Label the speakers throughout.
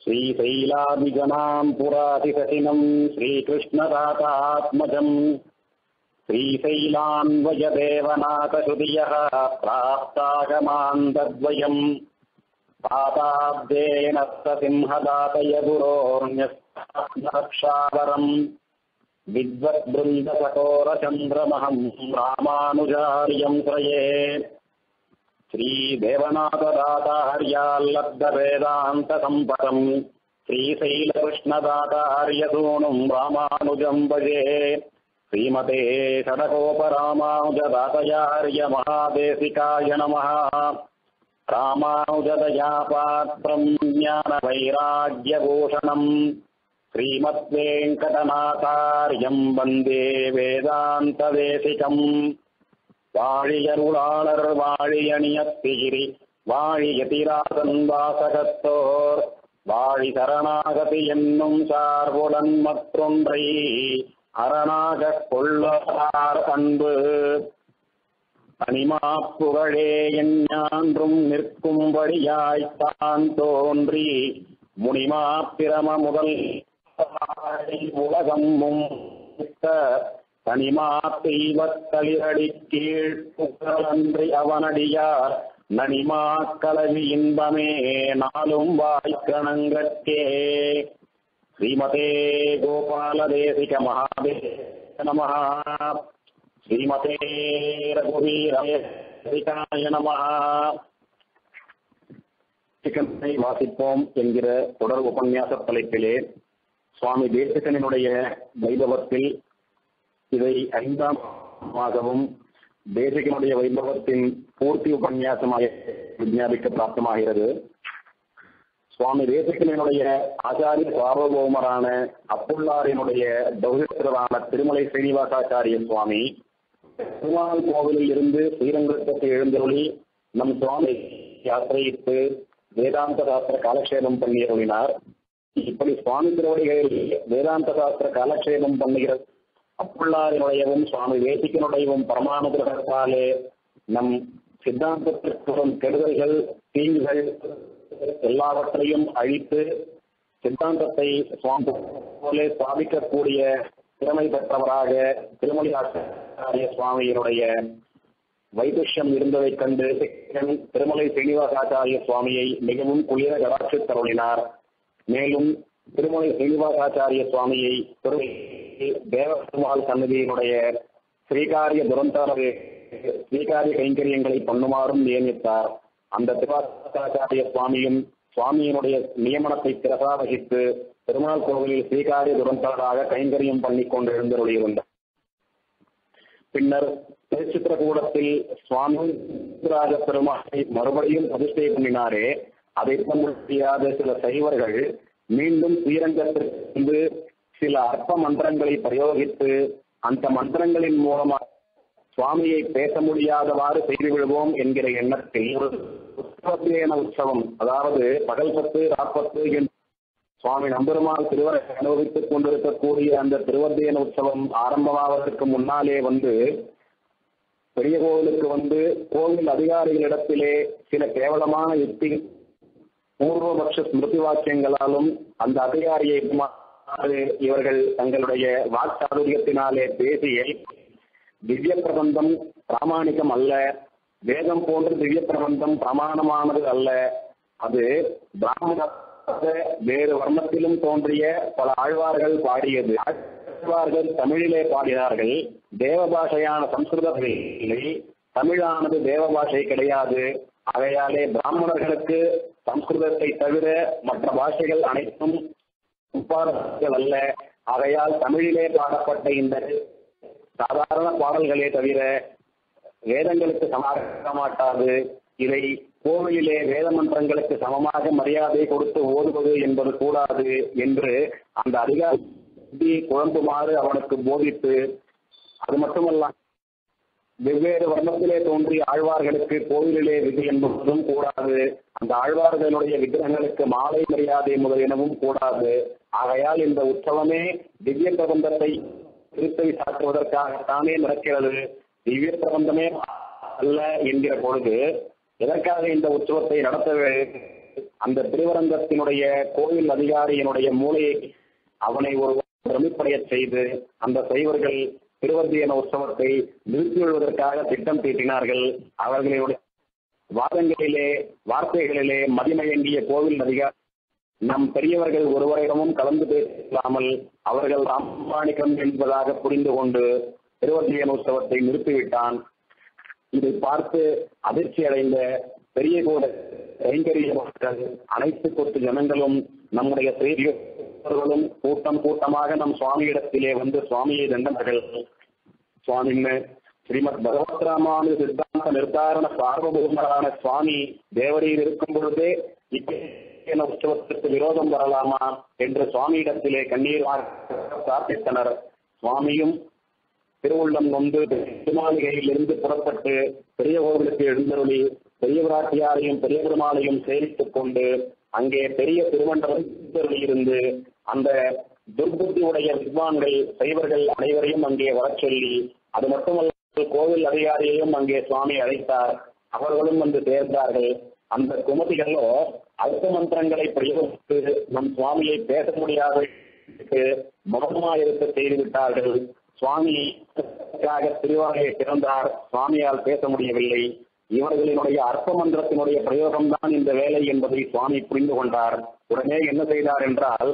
Speaker 1: श्रीशैलाभिजनाम् पुरातिसतिनम् श्रीकृष्णदातात्मजम् श्रीशैलान्वयदेवनाथश्रुतियः प्राप्तागमान्तद्वयम् पाताब्देन सिंहदातय गुरोर्ण्यक्षावरम् विद्वद्बृन्दकठोरचन्द्रमहम् रामानुजार्यम् श्रये श्रीदेवनाथदातार्याल्लब्धवेदान्तसम्पदम् श्रीशैलकृष्णदातार्यसूनुम् रामानुजम् भजे श्रीमते षडकोपरामानुजदातयार्य महादेशिकाय नमः रामानुजदया पात्रम् ज्ञानवैराग्यभूषणम् श्रीमद्वेङ्कटनाथार्यम् वन्दे वेदान्तदेशिकम् வாழியருளாளர் வாழியணியத்திகிரி வாழியதிராசன் வாசகத்தோர் வாழி சரணாகதி என்னும் சார்புடன் மற்றொன்றை அரணாகக் கொள்ளார் அன்பு தனிமாப்புகழே எஞ்ஞான்றும் நிற்கும்படியாய்த்தான் தோன்றி முனிமா பிரம முதல் உலகம் தனிமா தெய்வத்தளிரடி கீழ் புகழன்றி அவனடியார் நனிமா கலவி இன்பமே நாளும் வாய்க்கணங்கற்கே ஸ்ரீமதே கோபாலதேசிக மகாதே நம ஸ்ரீமதே ரகுவீரேசிகாய நம சிக்கனை வாசிப்போம் என்கிற தொடர் உபன்யாச தலைப்பிலே சுவாமி தேசிகனினுடைய வைபவத்தில் இதை ஐந்தாம் மாதமும் தேசிகனுடைய வைபவத்தின் பூர்த்தி உபன்யாசமாக விஞ்ஞாபிக்க பிராப்தமாகிறது சுவாமி தேசிகனுடைய ஆச்சாரிய சார்வபௌமரான அப்புள்ளாரினுடைய தௌகிரரான திருமலை ஸ்ரீனிவாசாச்சாரிய சுவாமி திருமால் கோவிலில் இருந்து ஸ்ரீரங்கத்துக்கு எழுந்தருளி நம் சுவாமி ஆசிரியித்து வேதாந்த சாஸ்திர காலக்ஷேபம் பண்ணி அருளினார் இப்படி சுவாமி திருவடிகளில் வேதாந்த சாஸ்திர காலக்ஷேபம் பண்ணுகிறது அப்புள்ளாரினுடையவும் சுவாமி வேசிக்கனுடையவும் பரமானுகிரகத்தாலே நம் சித்தாந்தத்திற்கு வரும் கெடுதல்கள் தீங்குகள் எல்லாவற்றையும் அழித்து சித்தாந்தத்தை சுவாமி போலே ஸ்தாபிக்கக்கூடிய திறமை பெற்றவராக திருமலை ஆச்சாரிய சுவாமியினுடைய வைதுஷ்யம் இருந்ததைக் கண்டு திருமலை ஸ்ரீனிவாசாச்சாரிய சுவாமியை மிகவும் குளிர கடாட்சி தருளினார் மேலும் திருமலை ஸ்ரீனிவாசாச்சாரிய சுவாமியை தேவபெருமாள் சன்னதியினுடைய ஸ்ரீகாரிய துரந்தார ஸ்ரீகாரிய கைங்கரியங்களை பண்ணுமாறும் நியமித்தார் அந்த திருவாசாச்சாரிய சுவாமியும் சுவாமியினுடைய நியமனத்தை பிரசாவகித்து பெருமாள் கோவிலில் ஸ்ரீகாரிய துரந்தராக கைங்கரியம் பண்ணி கொண்டு எழுந்தருளியிருந்தார் பின்னர் திருச்சித்திரகூடத்தில் சுவாமி ராஜ பெருமாளை மறுபடியும் பிரதிஷ்டை பண்ணினாரே அதை முடியாத சில சைவர்கள் மீண்டும் ஸ்ரீரங்கத்திற்கு சில அற்ப மந்திரங்களை பிரயோகித்து அந்த மந்திரங்களின் மூலமாக சுவாமியை பேச முடியாதவாறு செய்து விடுவோம் என்கிற எண்ணத்தில் ஒரு உற்சவத்தியன உற்சவம் அதாவது பகல் பத்து ராப்பத்து என்று சுவாமி நம்பெருமாள் திருவரை அனுபவித்துக் கொண்டிருக்கக்கூடிய அந்த திருவத்தியன உற்சவம் ஆரம்பமாவதற்கு முன்னாலே வந்து பெரிய கோவிலுக்கு வந்து கோவில் அதிகாரிகளிடத்திலே சில கேவலமான யுக்தி பூர்வபக்ஷ ஸ்மிருதி வாக்கியங்களாலும் அந்த அதிகாரியை இவர்கள் தங்களுடைய வாக்சாதுரியத்தினாலே பேசிய திவ்ய பிரபந்தம் பிராமணிகம் அல்ல வேதம் போன்ற திவ்ய பிரபந்தம் பிரமாணமானது அல்ல அது பிராமண வேறு வர்ணத்திலும் தோன்றிய பல ஆழ்வார்கள் பாடியது ஆழ்வார்கள் தமிழிலே பாடினார்கள் தேவ பாஷையான சம்ஸ்கிருதத்திலே தமிழானது தேவ பாஷை கிடையாது ஆகையாலே பிராமணர்களுக்கு சம்ஸ்கிருதத்தை தவிர மற்ற பாஷைகள் அனைத்தும் உப்பாரங்கள் அல்ல ஆகையால் தமிழிலே பாடப்பட்ட இந்த சாதாரண பாடல்களே தவிர வேதங்களுக்கு சமமாக மாட்டாது இதை கோவிலிலே வேத மன்றங்களுக்கு சமமாக மரியாதை கொடுத்து ஓதுவது என்பது கூடாது என்று அந்த அதிகாரி குழம்புமாறு அவனுக்கு போதித்து அது மட்டுமல்ல வெவ்வேறு வர்ணத்திலே தோன்றி ஆழ்வார்களுக்கு கோவிலிலே விதி என்பதும் கூடாது அந்த ஆழ்வார்களுடைய விக்கிரகங்களுக்கு மாலை மரியாதை முதலியனவும் கூடாது ஆகையால் இந்த உற்சவமே திவ்ய பிரபந்தத்தை திருத்தவி சாற்றுவதற்காகத்தானே நடக்கிறது திவ்ய பிரபந்தமே அல்ல என்கிற பொழுது எதற்காக இந்த உற்சவத்தை நடத்த அந்த திருவரங்கத்தினுடைய கோவில் அதிகாரியினுடைய மூளையை அவனை ஒரு பிரமிப்படைய செய்து அந்த சைவர்கள் திருவந்தியன உற்சவத்தை நிறுத்திவிடுவதற்காக திட்டம் தீட்டினார்கள் அவர்களுடைய வாதங்களிலே வார்த்தைகளிலே மதிமயங்கிய கோவில் அதிகாரி நம் பெரியவர்கள் ஒருவரிடமும் கலந்து பேசாமல் அவர்கள் ராமாணிக்கம் என்பதாக புரிந்து கொண்டு திருவந்தியன் உற்சவத்தை நிறுத்திவிட்டான் இதை பார்த்து அதிர்ச்சி அடைந்த பெரிய கூட கைங்கரிய மக்கள் அனைத்து கொத்து ஜனங்களும் நம்முடைய பெரியவர்களும் கூட்டம் கூட்டமாக நம் சுவாமியிடத்திலே வந்து சுவாமியை தண்டனர்கள் சுவாமின்னு ஸ்ரீமத் பகவத் ராமானு சித்தாந்த நிர்தாரண சார்வபௌமரான சுவாமி தேவரையில் இருக்கும் பொழுதே இப்ப உற்சவத்திற்கு விரோதம் வரலாமா என்று சுவாமியிடத்திலே கண்ணீர் பிரார்த்தித்தனர் சுவாமியும் திருவுள்ளம் கொண்டு திருமாளிகையிலிருந்து புறப்பட்டு பெரிய கோவிலுக்கு எழுந்தருளி பெரிய பிராட்டியாரையும் பெரிய பெருமாளையும் சேரித்துக் கொண்டு அங்கே பெரிய திருமண்டலம் இருந்து அந்த துர்புத்தி உடைய வித்வான்கள் சைவர்கள் அனைவரையும் அங்கே வரச் சொல்லி அது மட்டுமல்ல கோவில் அதிகாரியையும் அங்கே சுவாமி அழைத்தார் அவர்களும் வந்து சேர்ந்தார்கள் அந்த குமதிகளோ அர்த்த மந்திரங்களை பிரயோகித்து நம் சுவாமியை பேச முடியாத மௌனமாயிருக்க செய்து விட்டார்கள் சுவாமி திருவாரையை திறந்தார் சுவாமியால் பேச முடியவில்லை இவர்களினுடைய அர்த்த மந்திரத்தினுடைய பிரயோகம்தான் இந்த வேலை என்பதை சுவாமி புரிந்து கொண்டார் உடனே என்ன செய்தார் என்றால்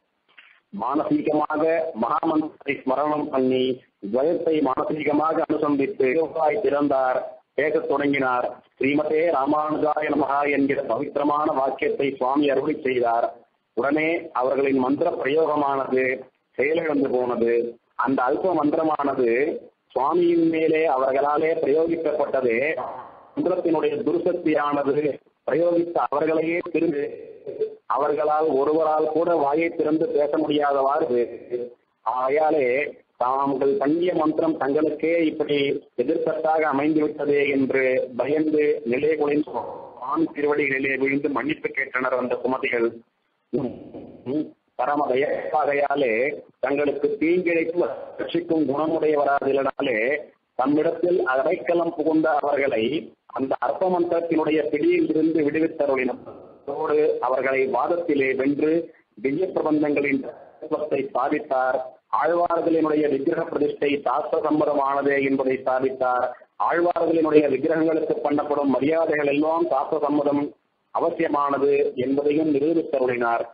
Speaker 1: மானசீகமாக மகாமந்திரை ஸ்மரணம் பண்ணி துவயத்தை மானசீகமாக அனுசந்தித்து திறந்தார் பேசத் தொடங்கினார் ஸ்ரீமதே ராமானுஜாய நமகா என்கிற பவித்திரமான வாக்கியத்தை சுவாமி அருளி செய்தார் உடனே அவர்களின் மந்திர பிரயோகமானது செயலிழந்து போனது அந்த அல்ப மந்திரமானது சுவாமியின் மேலே அவர்களாலே பிரயோகிக்கப்பட்டது மந்திரத்தினுடைய துர்சக்தியானது பிரயோகித்த அவர்களையே திரும்பி அவர்களால் ஒருவரால் கூட வாயை திறந்து பேச முடியாதவாறு ஆகையாலே தாங்கள் தங்கிய மந்திரம் தங்களுக்கே இப்படி எதிர்த்தட்டாக அமைந்து விட்டதே என்று பயந்து நிலை குலைந்து சுவாமி திருவடிகளிலே விழுந்து மன்னிப்பு கேட்டனர் அந்த குமதிகள் பரம தயாகையாலே தங்களுக்கு தீங்கிழைத்து ரட்சிக்கும் குணமுடையவராதினாலே தம்மிடத்தில் அரைக்கலம் புகுந்த அவர்களை அந்த அர்த்த மந்திரத்தினுடைய பிடியில் இருந்து விடுவித்தருளினோடு அவர்களை வாதத்திலே வென்று திவ்ய பிரபந்தங்களின் தத்துவத்தை சாதித்தார் ஆழ்வார்களினுடைய விக்கிரக பிரதிஷ்டை சாஸ்திர சம்மதமானதே என்பதை சாதித்தார் ஆழ்வார்களினுடைய விக்கிரகங்களுக்கு பண்ணப்படும் மரியாதைகள் எல்லாம் சாஸ்திர சம்மதம் அவசியமானது என்பதையும் நிரூபித்தருளினார்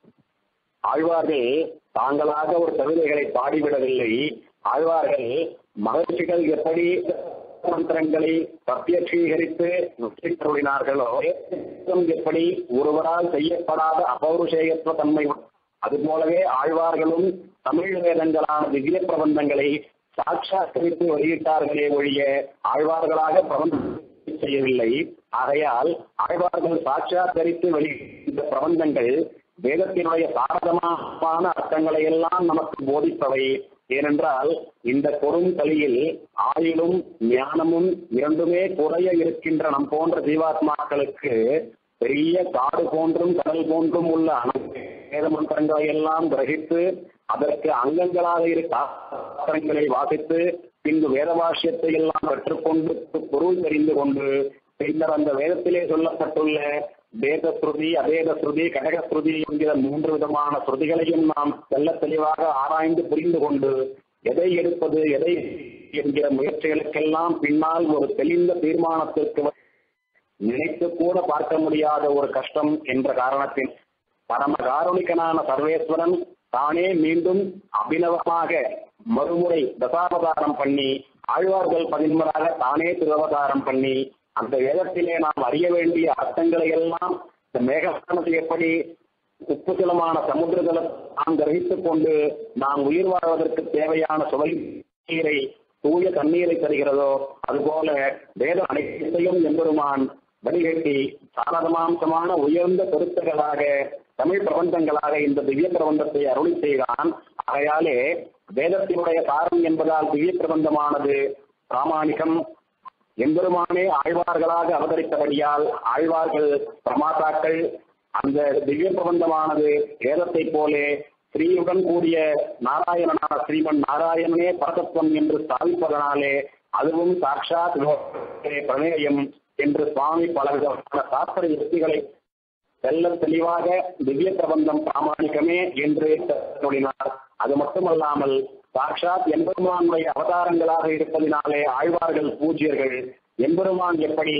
Speaker 1: ஆழ்வார்கள் தாங்களாக ஒரு கவிதைகளை பாடிவிடவில்லை ஆழ்வார்கள் மகிழ்ச்சிகள் எப்படி மந்திரங்களை பிரத்யட்சீகரித்து நுற்றினார்களோ எப்படி ஒருவரால் செய்யப்படாத அபௌருஷேயத்துவ தன்மை அதுபோலவே ஆழ்வார்களும் தமிழ் வேதங்களான திவ்ய பிரபந்தங்களை சாட்சாத்கரித்து வெளியிட்டார்களே ஒழிய ஆழ்வார்களாக பிரபந்தம் செய்யவில்லை ஆகையால் ஆழ்வார்கள் சாட்சாத்கரித்து வெளியிட்ட பிரபந்தங்கள் வேதத்தினுடைய சாரதமான அர்த்தங்களை எல்லாம் நமக்கு போதிப்பவை ஏனென்றால் இந்த கொடும் கலியில் ஆயிலும் ஞானமும் இரண்டுமே குறைய இருக்கின்ற நம் போன்ற ஜீவாத்மாக்களுக்கு பெரிய காடு போன்றும் கடல் போன்றும் உள்ள வேத மந்திரங்களை எல்லாம் கிரகித்து அதற்கு அங்கங்களாக இருக்கிறை வாசித்து பின்பு வேத பாஷ்யத்தை எல்லாம் கற்றுக்கொண்டு பொருள் தெரிந்து கொண்டு பின்னர் அந்த வேதத்திலே சொல்லப்பட்டுள்ள வேத ஸ்ருதி அவேத ஸ்ருதி கடக ஸ்ருதி என்கிற மூன்று விதமான ஸ்ருதிகளையும் நாம் தெல்ல தெளிவாக ஆராய்ந்து புரிந்து கொண்டு எதை எடுப்பது எதை என்கிற முயற்சிகளுக்கெல்லாம் பின்னால் ஒரு தெளிந்த தீர்மானத்திற்கு நினைத்து கூட பார்க்க முடியாத ஒரு கஷ்டம் என்ற காரணத்தின் பரம காரணிகனான சர்வேஸ்வரன் தானே மீண்டும் அபிநவமாக மறுமுறை தசாவதாரம் பண்ணி ஆழ்வார்கள் பதின்மராக தானே திருவதாரம் பண்ணி அந்த வேதத்திலே நாம் அறிய வேண்டிய அர்த்தங்களை எல்லாம் இந்த மேகஸ்தானத்தை எப்படி உப்புசலமான சமுத்திரங்களை நாம் கிரகித்துக் கொண்டு நாம் உயிர் வாழ்வதற்கு தேவையான சுவை நீரை தூய தண்ணீரை தருகிறதோ அதுபோல வேத அனைத்தையும் எம்பெருமான் வடிகட்டி சாரதமாம்சமான உயர்ந்த கருத்துகளாக தமிழ் பிரபந்தங்களாக இந்த திவ்ய பிரபந்தத்தை அருளி செய்தான் ஆகையாலே வேதத்தினுடைய சாரம் என்பதால் திவ்ய பிரபந்தமானது பிராமாணிகம் எம்பெருமானே ஆழ்வார்களாக அவதரித்தபடியால் ஆழ்வார்கள் பிரமாதாக்கள் அந்த திவ்ய பிரபந்தமானது வேதத்தை போலே ஸ்ரீயுடன் கூடிய நாராயணனான ஸ்ரீமன் நாராயணனே பரதத்துவம் என்று ஸ்தாபிப்பதனாலே அதுவும் சாட்சாத் பிரமேயம் என்று சுவாமி பல விதமான சாஸ்திர யுக்திகளை தெல்ல தெளிவாக திவ்ய பிரபந்தம் பிராமணிக்கமே என்று கூறினார் அது மட்டுமல்லாமல் சாட்சாத் எம்பெருமானுடைய அவதாரங்களாக இருப்பதினாலே ஆழ்வார்கள் பூஜ்யர்கள் எம்பெருமான் எப்படி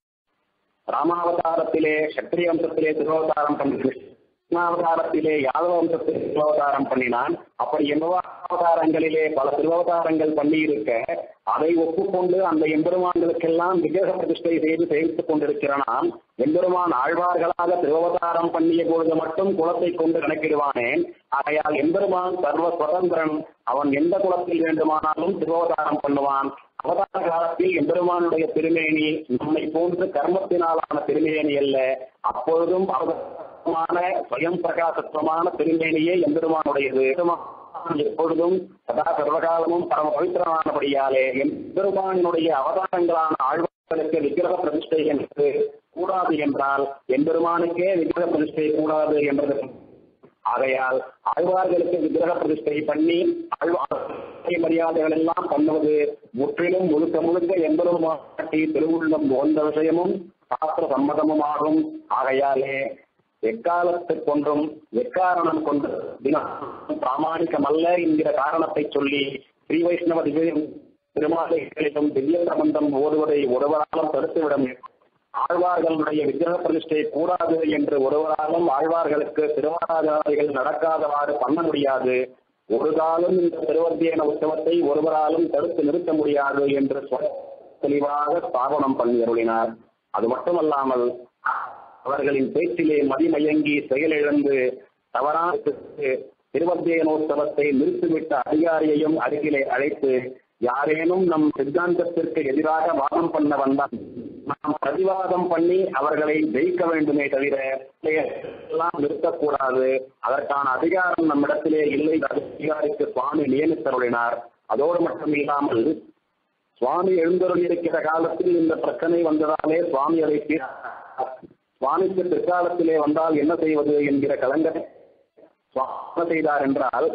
Speaker 1: ராமாவதாரத்திலே சத்திரிய வம்சத்திலே திருவவதாரம் பண்ணி கிருஷ்ணாவதாரத்திலே யாதவ வம்சத்திலே திருவவதாரம் பண்ணினான் அப்படி எம்பவதாரங்களிலே பல திருவவதாரங்கள் பண்ணி இருக்க அதை ஒப்புக்கொண்டு அந்த எம்பெருமான்களுக்கெல்லாம் விக்கிரக பிரதிஷ்டை செய்து சேவித்துக் கொண்டிருக்கிறான் எம்பெருமான் ஆழ்வார்களாக திருவவதாரம் பண்ணிய பொழுது மட்டும் குலத்தை கொண்டு கணக்கிடுவானேன் ஆகையால் எம்பெருமான் சர்வ சுதந்திரன் அவன் எந்த குலத்தில் வேண்டுமானாலும் திருவவதாரம் பண்ணுவான் அவதார காலத்தில் எம்பெருமானுடைய திருமேனி நம்மை போன்று கர்மத்தினாலான திருமேனி அல்ல அப்பொழுதும் அவதமான ஸ்வயம் பிரகாசத்துவமான திருமேனியே எம்பெருமானுடையது எப்பொழுதும் சதா சர்வகாலமும் பரம பவித்திரமானபடியாலே எம்பெருமானினுடைய அவதாரங்களான ஆழ்வார்களுக்கு விக்கிரக பிரதிஷ்டை என்று கூடாது என்றால் எம்பெருமானுக்கே விக்கிரக பிரதிஷ்டை கூடாது என்பது ஆகையால் ஆழ்வார்களுக்கு விக்கிரக பிரதிஷ்டை பண்ணி ஆழ்வார் மரியாதைகள் எல்லாம் பண்ணுவது முற்றிலும் முழுக்க முழுக்க எம்பெருமாட்டி திருவுள்ளம் போன்ற விஷயமும் சாஸ்திர சம்மதமுமாகும் ஆகையாலே எக்காலத்துக் கொன்றும் எக்காரணம் கொண்டு தினம் பிராமணிக்கமல்ல என்கிற காரணத்தை சொல்லி ஸ்ரீ வைஷ்ணவ திவ்ய திருமாலைகளிலும் திவ்ய பிரபந்தம் ஓதுவதை ஒருவராலும் தடுத்துவிட ஆழ்வார்களுடைய விக்கிரக பிரதிஷ்டை கூடாது என்று ஒருவராலும் ஆழ்வார்களுக்கு திருவாராதனைகள் நடக்காதவாறு பண்ண முடியாது ஒரு காலம் இந்த திருவத்தியன உற்சவத்தை ஒருவராலும் தடுத்து நிறுத்த முடியாது என்று தெளிவாக ஸ்தாபனம் பண்ணி அருளினார் அது மட்டுமல்லாமல் அவர்களின் பேச்சிலே மதிமயங்கி செயலிழந்து தவறான திருவத்தியனோத்சவத்தை நிறுத்திவிட்ட அதிகாரியையும் அருகிலே அழைத்து யாரேனும் நம் சித்தாந்தத்திற்கு எதிராக வாதம் பண்ண வந்தால் நாம் பிரதிவாதம் பண்ணி அவர்களை ஜெயிக்க வேண்டுமே தவிர எல்லாம் நிறுத்தக்கூடாது அதற்கான அதிகாரம் நம்மிடத்திலே இல்லை அதிகாரிக்கு சுவாமி நியமித்தருளினார் அதோடு மட்டும் இல்லாமல் சுவாமி எழுந்தருள் இருக்கிற காலத்தில் இந்த பிரச்சனை வந்ததாலே சுவாமி அதை சுவாமிக்கு பிற்காலத்திலே வந்தால் என்ன செய்வது என்கிற கலங்கரை சுவாமி செய்தார் என்றால்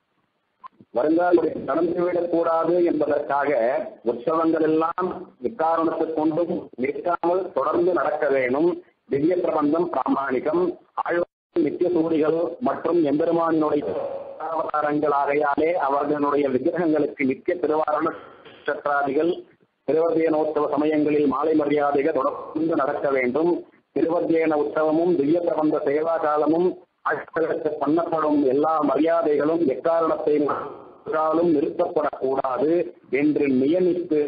Speaker 1: வருங்கால நடந்துவிடக் கூடாது என்பதற்காக உற்சவங்கள் எல்லாம் இக்காரணத்தை கொண்டும் நிற்காமல் தொடர்ந்து நடக்க வேணும் திவ்ய பிரபந்தம் பிராமணிகம் ஆழ்வார் நித்திய சூரிகள் மற்றும் எம்பெருமானினுடைய அவதாரங்கள் ஆகையாலே அவர்களுடைய விக்கிரகங்களுக்கு நித்திய திருவாரண சற்றாதிகள் திருவத்தியனோத்சவ சமயங்களில் மாலை மரியாதைகள் தொடர்ந்து நடக்க வேண்டும் திருவத்தியன உற்சவமும் திவ்ய பிரபந்த சேவா காலமும் ஆட்களுக்கு பண்ணப்படும் எல்லா மரியாதைகளும் எக்காரணத்தை காலம் நிறுத்தப்படக்கூடாது என்று நியமித்து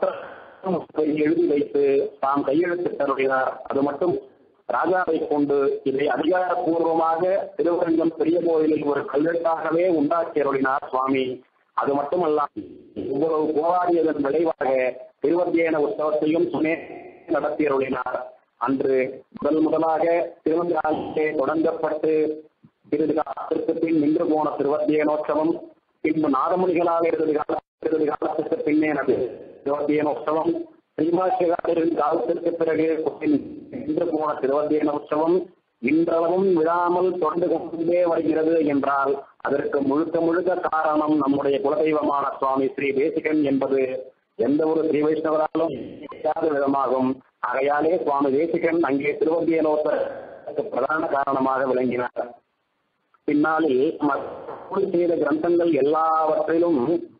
Speaker 1: எழுதி வைத்து தாம் கையெழுத்திட்டருளினார் அது மட்டும் ராஜாவை கொண்டு இதை அதிகாரப்பூர்வமாக திருவரங்கம் பெரிய கோயிலில் ஒரு கல்வெட்டாகவே உண்டாக்கி அருளினார் சுவாமி அது மட்டுமல்லாமல் இவ்வளவு போராடியதன் விளைவாக திருவத்தியன உற்சவத்தையும் சுனே நடத்தி அருளினார் அன்று முதல் முதலாக திருவந்தாலே தொடங்கப்பட்டு சிறிது காலத்திற்கு பின் நின்று போன திருவத்தியனோற்சவம் பின்பு நாதமுனிகளாக இருந்தது கால இருந்தது காலத்திற்கு பின்னே நடு திருவத்தியனோற்சவம் ஸ்ரீபாஷ்யகாரின் காலத்திற்கு பிறகு நின்று போன திருவத்தியனோற்சவம் இன்றளவும் விழாமல் தொடர்ந்து கொண்டே வருகிறது என்றால் அதற்கு முழுக்க முழுக்க காரணம் நம்முடைய குலதெய்வமான சுவாமி ஸ்ரீ தேசிகன் என்பது எந்த ஒரு ஸ்ரீ வைஷ்ணவராலும் விதமாகும் ஆகையாலே சுவாமி தேசிகன் அங்கே திருவத்தியனோத்தருக்கு பிரதான காரணமாக விளங்கினார் பின்னாளில் செய்த கிரந்தங்கள் எல்லாவற்றிலும்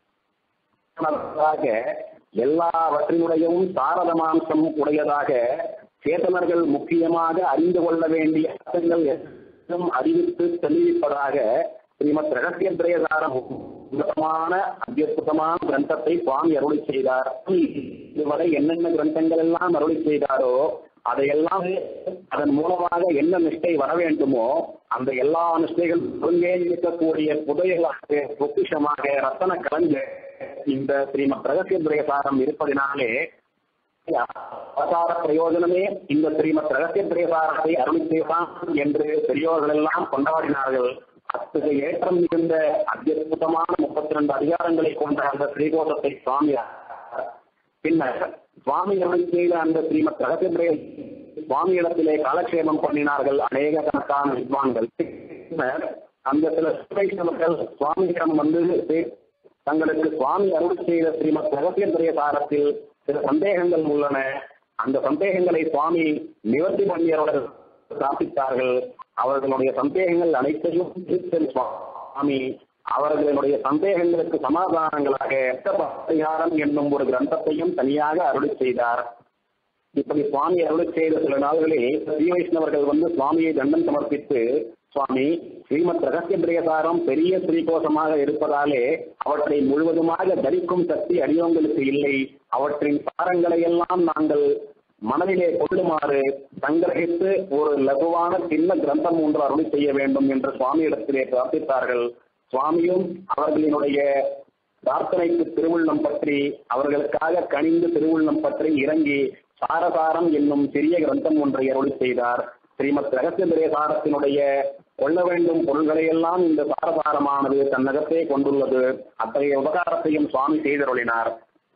Speaker 1: எல்லாவற்றினுடையவும் சாரதமாம்சம் உடையதாக சேத்தனர்கள் முக்கியமாக அறிந்து கொள்ள வேண்டிய அர்த்தங்கள் எல்லாம் அறிவித்து தெளிவிப்பதாக ஸ்ரீமத் ரகசியத்ரயதாரம் உன்னதமான அத்தியுதமான கிரந்தத்தை சுவாமி அருளி செய்தார் இதுவரை என்னென்ன கிரந்தங்கள் எல்லாம் அருளி செய்தாரோ அதையெல்லாம் அதன் மூலமாக என்ன நிஷ்டை வர வேண்டுமோ அந்த எல்லா நிஷ்டைகள் ஒருங்கே இருக்கக்கூடிய புதையலாக பொக்கிஷமாக ரத்தன கலந்து இந்த ஸ்ரீமத் ரகசியத்ரயசாரம் இருப்பதினாலே அவதார பிரயோஜனமே இந்த ஸ்ரீமத் ரகசிய பிரேசாரத்தை அருளி செய்தான் என்று பெரியோர்கள் எல்லாம் கொண்டாடினார்கள் அத்தகைய ஏற்றம் மிகுந்த அத்தியுதமான முப்பத்தி ரெண்டு அதிகாரங்களை கொண்ட அந்த ஸ்ரீகோஷத்தை சுவாமி பின்னர் சுவாமி அருள் செய்த அந்த ஸ்ரீமத் ரகசிய சுவாமி இடத்திலே காலக்ஷேபம் பண்ணினார்கள் அநேக கணக்கான வித்வான்கள் பின்னர் அந்த சில வைஷ்ணவர்கள் சுவாமியிடம் வந்து தங்களுக்கு சுவாமி அருள் செய்த ஸ்ரீமத் ரகசிய பிரேசாரத்தில் சில சந்தேகங்கள் உள்ளன அந்த சந்தேகங்களை சுவாமி நிவர்த்தி பண்ணியவர்கள் பிரார்த்தித்தார்கள் அவர்களுடைய சந்தேகங்கள் அனைத்தையும் தீர்த்தல் சுவாமி அவர்களுடைய சந்தேகங்களுக்கு சமாதானங்களாக பரிகாரம் என்னும் ஒரு கிரந்தத்தையும் தனியாக அருளி செய்தார் இப்படி சுவாமி அருளி செய்த சில நாள்களில் ஸ்ரீ வைஷ்ணவர்கள் வந்து சுவாமியை தண்டம் சமர்ப்பித்து சுவாமி ஸ்ரீமத் ரகசிய பிரியசாரம் பெரிய ஸ்ரீகோஷமாக இருப்பதாலே அவற்றை முழுவதுமாக தரிக்கும் சக்தி அடியோங்களுக்கு இல்லை அவற்றின் சாரங்களை எல்லாம் நாங்கள் மனதிலே கொள்ளுமாறு சங்கிரகித்து ஒரு லகுவான சின்ன கிரந்தம் ஒன்று அருளி செய்ய வேண்டும் என்று சுவாமியிடத்திலே பிரார்த்தித்தார்கள் சுவாமியும் அவர்களினுடைய பிரார்த்தனைக்கு திருவுள்ளம் பற்றி அவர்களுக்காக கனிந்து திருவுள்ளம் பற்றி இறங்கி சாரசாரம் என்னும் சிறிய கிரந்தம் ஒன்றை அருளி செய்தார் ஸ்ரீமத் ரகசிய பிரேசாரத்தினுடைய கொள்ள வேண்டும் பொருள்களை எல்லாம் இந்த சாரசாரமானது தன்னகத்தே கொண்டுள்ளது அத்தகைய உபகாரத்தையும் சுவாமி செய்தருளினார்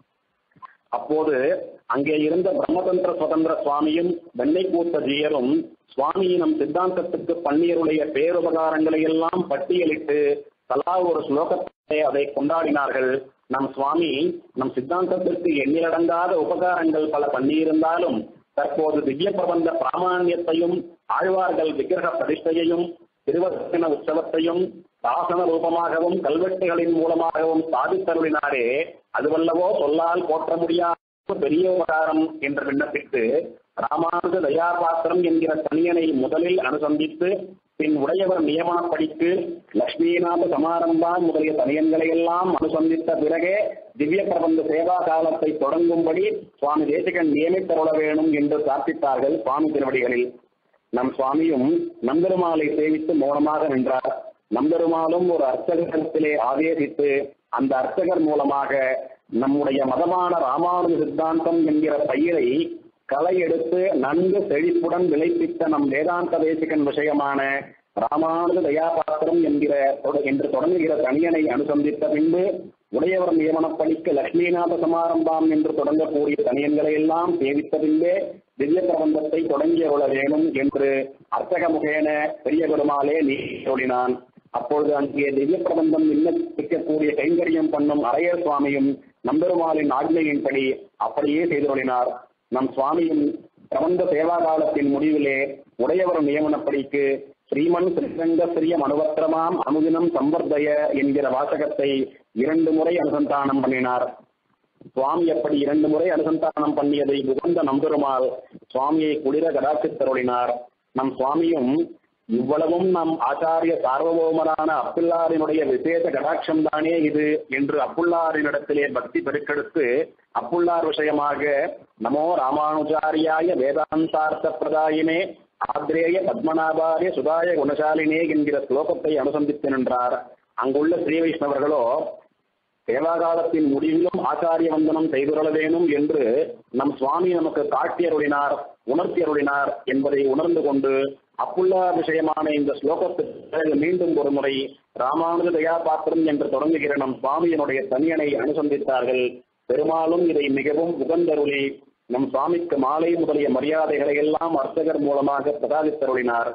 Speaker 1: அப்போது அங்கே இருந்த பிரம்மதந்திர சுதந்திர சுவாமியும் வெண்ணெய் பூத்த ஜீயரும் சுவாமி நம் சித்தாந்தத்துக்கு பன்னீருடைய பேருபகாரங்களை எல்லாம் பட்டியலிட்டு தலா ஒரு ஸ்லோகத்தை அதை கொண்டாடினார்கள் நம் சுவாமி நம் சித்தாந்தத்திற்கு எண்ணிலடங்காத உபகாரங்கள் பல பண்ணியிருந்தாலும் தற்போது திவ்ய பிரபந்த பிராமான்யத்தையும் ஆழ்வார்கள் விக்கிரக பிரதிஷ்டையையும் திருவசன உற்சவத்தையும் சாசன ரூபமாகவும் கல்வெட்டுகளின் மூலமாகவும் சாதித்தருளினாரே அதுவல்லவோ சொல்லால் போற்ற முடியாத பெரிய உபகாரம் என்று விண்ணப்பித்து ராமானுஜ தயாபாத்திரம் என்கிற தனியனை முதலில் அனுசந்தித்து பின் உடையவர் நியமனப்படிக்கு லட்சுமிநாத சமாரம்பா முதலிய தனியன்களை எல்லாம் அனுசந்தித்த பிறகே திவ்ய பிரபந்த சேவா காலத்தை தொடங்கும்படி சுவாமி தேசிகன் நியமித்தருள வேணும் என்று பிரார்த்தித்தார்கள் சுவாமி திருவடிகளில் நம் சுவாமியும் நம்பெருமாளை சேவித்து மௌனமாக நின்றார் நம்பெருமாளும் ஒரு அர்ச்சகத்திலே ஆதேசித்து அந்த அர்ச்சகர் மூலமாக நம்முடைய மதமான ராமானுஜ சித்தாந்தம் என்கிற பயிரை களை எடுத்து நன்கு செழிப்புடன் விளைப்பித்த நம் வேதாந்த தேசிகன் விஷயமான ராமானுஜ தயாபாத்திரம் என்கிற என்று தொடங்குகிற தனியனை அனுசந்தித்த பின்பு உடையவர் நியமனப்பணிக்கு லட்சுமிநாத சமாரம்பாம் என்று தொடங்கக்கூடிய தனியன்களை எல்லாம் சேவித்த பின்பே திவ்ய பிரபந்தத்தை தொடங்கியருள வேணும் என்று அர்ச்சக முகேன பெரிய பெருமாளே நீ சொல்லினான் அப்பொழுது அங்கே திவ்ய பிரபந்தம் விண்ணப்பிக்கக்கூடிய கைங்கரியம் பண்ணும் அரையர் சுவாமியும் நம்பெருமாளின் ஆజ్ఞையின்படி அப்படியே செய்துள்ளினார் நம் சுவாமியும் பிரபந்த சேவா காலத்தின் முடிவிலே உடையவர் நியமனப்படிக்கு ஸ்ரீமன் ஸ்ரீரங்க ஸ்ரீய மனுவத்திரமாம் அனுதினம் சம்பர்தய என்கிற வாசகத்தை இரண்டு முறை அனுசந்தானம் பண்ணினார் சுவாமி அப்படி இரண்டு முறை அனுசந்தானம் பண்ணியதை உகந்த நம்பெருமாள் சுவாமியை குளிர கடாட்சித்தருளினார் நம் சுவாமியும் இவ்வளவும் நம் ஆச்சாரிய சார்வபௌமரான அப்புல்லாரினுடைய விசேஷ கடாட்சம் தானே இது என்று அப்புல்லாரினிடத்திலே பக்தி பெருக்கெடுத்து அப்புல்லார் விஷயமாக நமோ ராமானுஜாரியாய வேதாந்தார்த்த பிரதாயினே ஆத்ரேய பத்மநாபாரிய சுதாய குணசாலினே என்கிற ஸ்லோகத்தை அனுசந்தித்து நின்றார் அங்குள்ள ஸ்ரீ வைஷ்ணவர்களோ சேவாகாலத்தின் முடிவிலும் ஆச்சாரிய வந்தனம் செய்துள்ள வேணும் என்று நம் சுவாமி நமக்கு காட்டி அருளினார் உணர்த்தி அருளினார் என்பதை உணர்ந்து கொண்டு அப்புல்லா விஷயமான இந்த ஸ்லோகத்துக்கு மீண்டும் ஒரு முறை ராமானுஜ தயாபாத்திரம் என்று தொடங்குகிற நம் சுவாமியினுடைய தனியனை அனுசந்தித்தார்கள் பெருமாளும் இதை மிகவும் உகந்தருளி நம் சுவாமிக்கு மாலை முதலிய மரியாதைகளை எல்லாம் அர்ச்சகர் மூலமாக பிரசாதித்தருளினார்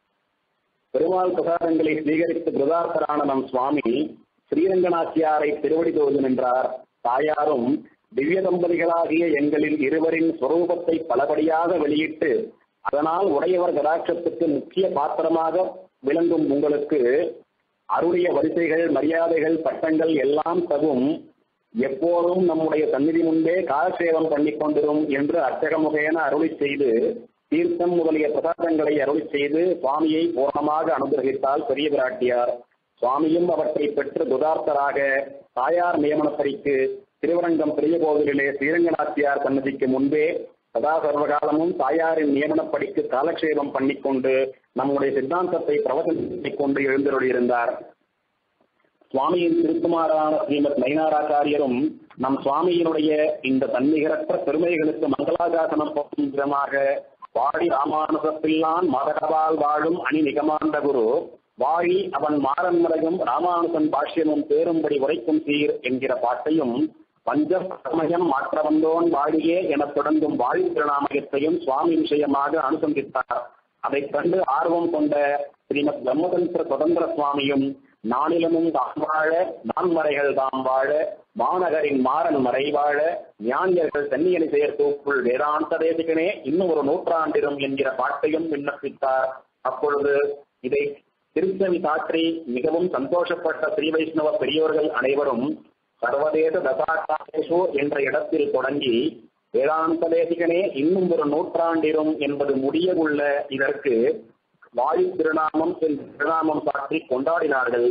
Speaker 1: பெருமாள் பிரசாதங்களை ஸ்வீகரித்து பிரதார்த்தரான நம் சுவாமி ஸ்ரீரங்கநாச்சியாரை திருவடி தொழுது நின்றார் தாயாரும் திவ்ய தம்பதிகளாகிய எங்களில் இருவரின் ஸ்வரூபத்தை பலபடியாக வெளியிட்டு அதனால் உடையவர் கடாட்சத்துக்கு முக்கிய பாத்திரமாக விளங்கும் உங்களுக்கு அருடைய வரிசைகள் மரியாதைகள் பட்டங்கள் எல்லாம் தகும் எப்போதும் நம்முடைய சந்நிதி முன்பே காலசேவம் பண்ணி கொண்டிரும் என்று அர்ச்சகமுகேன அருளி செய்து தீர்த்தம் முதலிய பிரசாதங்களை அருளி செய்து சுவாமியை பூர்ணமாக அனுகிரகித்தால் பெரிய பிராட்டியார் சுவாமியும் அவற்றை பெற்று துதார்த்தராக தாயார் நியமனப்படிக்கு திருவரங்கம் பெரிய கோவிலிலே ஸ்ரீரங்கநாச்சியார் சன்னதிக்கு முன்பே சதா சர்வகாலமும் தாயாரின் நியமனப்படிக்கு காலக்ஷேபம் பண்ணிக்கொண்டு நம்முடைய சித்தாந்தத்தை பிரவசனித்துக் கொண்டு எழுந்தருளியிருந்தார் சுவாமியின் திருக்குமாரான ஸ்ரீமத் நயினாராச்சாரியரும் நம் சுவாமியினுடைய இந்த தன்னிகரற்ற பெருமைகளுக்கு மங்களாசாசனம் போகும் விதமாக வாடி ராமானுசத்தில்லான் மதகபால் வாழும் அணி நிகமாந்த குரு வாழி அவன் மாறன்மறையும் ராமானுசன் பாஷ்யமும் பேரும்படி உரைக்கும் சீர் என்கிற பாட்டையும் பஞ்சசமயம் மாற்ற வந்தோன் வாழியே எனத் தொடங்கும் வாழி திருநாமயத்தையும் சுவாமி விஷயமாக அனுசந்தித்தார் அதைக் கண்டு ஆர்வம் கொண்ட ஸ்ரீமத் பிரம்மதந்திர சுதந்திர சுவாமியும் நானிலமும் தாம் வாழ நான்மறைகள் தாம் வாழ மாநகரின் மாறன் மறைவாழ ஞானியர்கள் தன்னியனை சேர்த்தோப்புள் வேதாந்த தேசிகனே இன்னும் ஒரு நூற்றாண்டிரும் என்கிற பாட்டையும் விண்ணப்பித்தார் அப்பொழுது இதை திருச்சவி சாற்றி மிகவும் சந்தோஷப்பட்ட ஸ்ரீ வைஷ்ணவ பெரியோர்கள் அனைவரும் சர்வதேச தசாகாசேஷு என்ற இடத்தில் தொடங்கி வேதாந்த தேசிகனே இன்னும் ஒரு நூற்றாண்டிரும் என்பது முடியவுள்ள இதற்கு வாயு திருநாமம் என்ற திருநாமம் சாற்றி கொண்டாடினார்கள்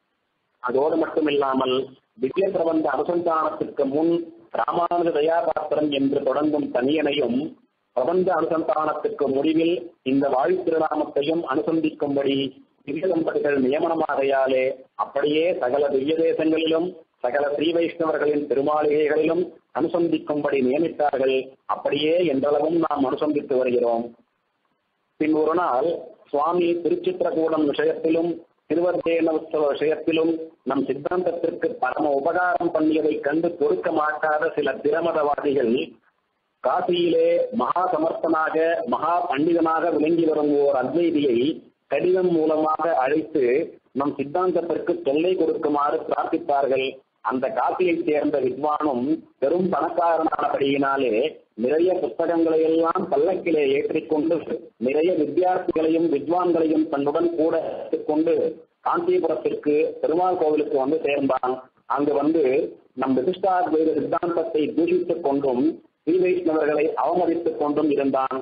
Speaker 1: அதோடு மட்டுமில்லாமல் திவ்ய பிரபந்த அனுசந்தானத்திற்கு முன் ராமானுஜ தயாபாத்திரம் என்று தொடங்கும் தனியனையும் பிரபந்த அனுசந்தானத்திற்கு முடிவில் இந்த வாழ் திருநாமத்தையும் அனுசந்திக்கும்படி திவ்ய தம்பதிகள் நியமனமாகையாலே அப்படியே சகல திவ்ய தேசங்களிலும் சகல ஸ்ரீ வைஷ்ணவர்களின் திருமாளிகைகளிலும் அனுசந்திக்கும்படி நியமித்தார்கள் அப்படியே என்றளவும் நாம் அனுசந்தித்து வருகிறோம் பின் ஒரு நாள் சுவாமி திருச்சித்திரகூடம் விஷயத்திலும் திருவர்தேன உற்சவ விஷயத்திலும் நம் சித்தாந்தத்திற்கு பரம உபகாரம் பண்ணியதை கண்டு பொறுக்க மாட்டாத சில திரமதவாதிகள் காசியிலே மகா சமர்த்தனாக மகா பண்டிதனாக விளங்கி வரும் ஓர் அத்வைதியை கடிதம் மூலமாக அழைத்து நம் சித்தாந்தத்திற்கு தொல்லை கொடுக்குமாறு பிரார்த்தித்தார்கள் அந்த காசியைச் சேர்ந்த வித்வானும் பெரும் பணக்காரனானபடியினாலே நிறைய புத்தகங்களை எல்லாம் பல்லக்கிலே ஏற்றிக்கொண்டு நிறைய வித்தியார்த்திகளையும் வித்வான்களையும் தன்னுடன் கூட கொண்டு காஞ்சிபுரத்திற்கு பெருமாள் கோவிலுக்கு வந்து சேர்ந்தான் அங்கு வந்து நம் விசிஷ்டாத்வைத சித்தாந்தத்தை தூஷித்துக் கொண்டும் ஸ்ரீ வைஷ்ணவர்களை அவமதித்துக் கொண்டும் இருந்தான்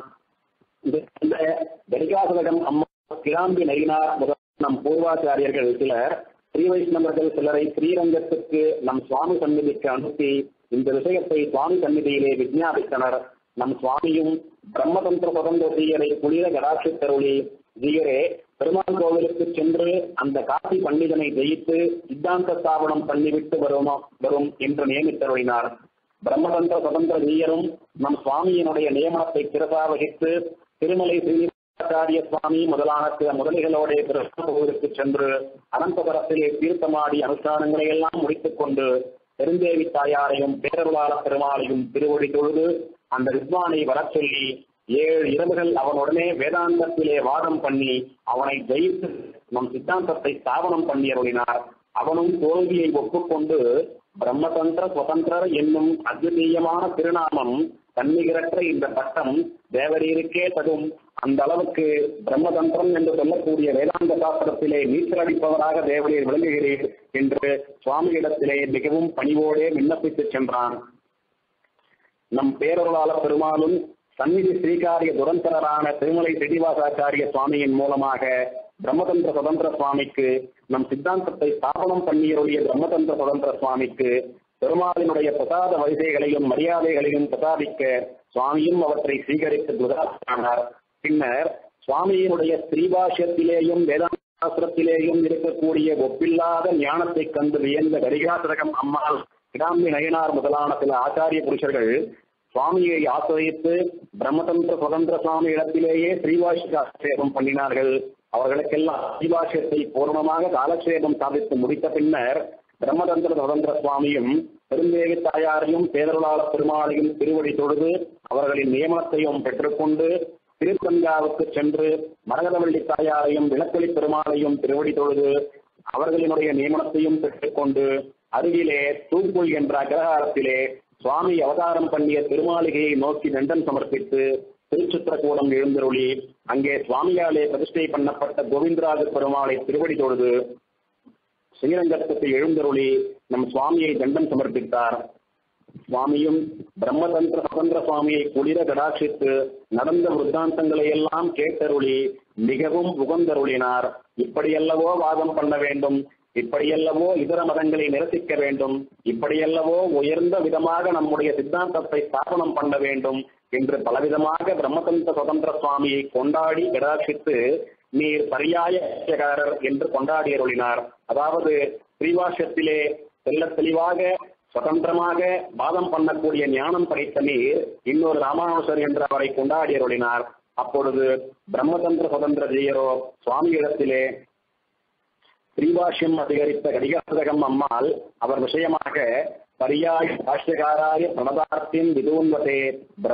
Speaker 1: இந்த கரிகாசகம் அம்மா கிராம்பி நயினார் முதல் நம் பூர்வாச்சாரியர்கள் சிலர் ஸ்ரீ வைஷ்ணவர்கள் சிலரை ஸ்ரீரங்கத்துக்கு நம் சுவாமி சந்நிதிக்கு அனுப்பி இந்த விஷயத்தை சுவாமி சந்நிதியிலே விஜாபித்தனர் நம் சுவாமியும் பிரம்மதந்திர சுதந்திர சீயரை குளிர கடாட்சித்தருளி ஜீயரே பெருமாள் கோவிலுக்கு சென்று அந்த காசி பண்டிதனை ஜெயித்து சித்தாந்த ஸ்தாபனம் பண்ணிவிட்டு வருமா வரும் என்று நியமித்தருளினார் பிரம்மதந்திர சுதந்திர ஜீயரும் நம் சுவாமியினுடைய நியமனத்தை சிறப்பாக வகித்து திருமலை ஸ்ரீனிவாசாரிய சுவாமி முதலான சில முதலிகளோட கோவிலுக்கு சென்று அனந்தபுரத்திலே தீர்த்தமாடி அனுஷ்டானங்களை எல்லாம் முடித்துக் கொண்டு பெருந்தேவி தாயாரையும் பேரருளாள பெருமாளையும் திருவடி தொழுது அந்த வித்வானை வரச் சொல்லி ஏழு இரவுகள் அவனுடனே வேதாந்தத்திலே வாதம் பண்ணி அவனை ஜெயித்து நம் சித்தாந்தத்தை ஸ்தாபனம் பண்ணி அருளினார் அவனும் தோல்வியை ஒப்புக்கொண்டு பிரம்மதந்திர சுதந்திரர் என்னும் அத்விதீயமான திருநாமம் தன்னிகரற்ற இந்த பட்டம் தேவரீருக்கே தகும் அந்த அளவுக்கு பிரம்மதந்திரம் என்று சொல்லக்கூடிய வேதாந்த சாஸ்திரத்திலே நீச்சலடிப்பவராக தேவரீர் விளங்குகிறீர் என்று சுவாமியிடத்திலே மிகவும் பணிவோடே விண்ணப்பித்து சென்றான் நம் பேரொருளாள பெருமாளும் சந்நிதி ஸ்ரீகாரிய துரந்தரரான திருமலை ஸ்ரீனிவாசாச்சாரிய சுவாமியின் மூலமாக பிரம்மதந்திர சுதந்திர சுவாமிக்கு நம் சித்தாந்தத்தை ஸ்தாபனம் பண்ணியருடைய பிரம்மதந்திர சுதந்திர சுவாமிக்கு பெருமாளினுடைய பிரசாத வரிசைகளையும் மரியாதைகளையும் பிரசாதிக்க சுவாமியும் அவற்றை சீகரித்து துதானார் பின்னர் சுவாமியினுடைய ஸ்ரீபாஷ்யத்திலேயும் வேதாந்த சாஸ்திரத்திலேயும் இருக்கக்கூடிய ஒப்பில்லாத ஞானத்தை கண்டு வியந்த கரிகாசரகம் அம்மாள் கிடாம்பி நயனார் முதலான சில ஆச்சாரிய புருஷர்கள் சுவாமியை ஆசிரியத்து பிரம்மதந்திர சுதந்திர சுவாமி இடத்திலேயே ஸ்ரீவாஷிகாட்சேபம் பண்ணினார்கள் அவர்களுக்கெல்லாம் ஸ்ரீவாஷ்யத்தை பூர்ணமாக காலக்ஷேபம் சாதித்து முடித்த பின்னர் பிரம்மதந்திர சுதந்திர சுவாமியும் பெருந்தேவி தாயாரையும் பேரருளாள பெருமாளையும் திருவடி தொழுது அவர்களின் நியமனத்தையும் பெற்றுக்கொண்டு திருத்தங்காவுக்கு சென்று மரகதவள்ளி தாயாரையும் விளக்கொலி பெருமாளையும் திருவடி தொழுது அவர்களினுடைய நியமனத்தையும் பெற்றுக்கொண்டு அருகிலே தூக்குள் என்ற அக்ரஹாரத்திலே சுவாமி அவதாரம் பண்ணிய திருமாளிகையை நோக்கி தண்டம் சமர்ப்பித்து திருச்சித்திரக்கூடம் எழுந்தருளி அங்கே சுவாமியாலே பிரதிஷ்டை பண்ணப்பட்ட கோவிந்தராஜ பெருமாளை திருவடி தொழுது ஸ்ரீரங்கத்துக்கு எழுந்தருளி நம் சுவாமியை தண்டம் சமர்ப்பித்தார் சுவாமியும் பிரம்மதந்திர சுதந்திர சுவாமியை குளிர கடாட்சித்து நடந்த விருத்தாந்தங்களை எல்லாம் கேட்டருளி மிகவும் உகந்தருளினார் இப்படியல்லவோ வாதம் பண்ண வேண்டும் இப்படியல்லவோ இதர மதங்களை நிரசிக்க வேண்டும் இப்படியல்லவோ உயர்ந்த விதமாக நம்முடைய சித்தாந்தத்தை ஸ்தாபனம் பண்ண வேண்டும் என்று பலவிதமாக பிரம்மதந்திர சுதந்திர சுவாமியை கொண்டாடி கடாட்சித்து நீர் பரியாயக்காரர் என்று கொண்டாடி அருளினார் அதாவது ஸ்ரீவாஷத்திலே தெல்ல தெளிவாக சுதந்திரமாக வாதம் பண்ணக்கூடிய ஞானம் படைத்த நீர் இன்னொரு ராமானுசர் என்று அவரை கொண்டாடி அருளினார் அப்பொழுது பிரம்மதந்திர சுதந்திர ஜெயரோ சுவாமியிடத்திலே ஸ்ரீபாஷ்யம் அதிகரித்த கடிகாசகம் அம்மாள் அவர் விஷயமாக பரியாய பாஷ்யகாராய பிரணதார்த்தின் விதூன்வதே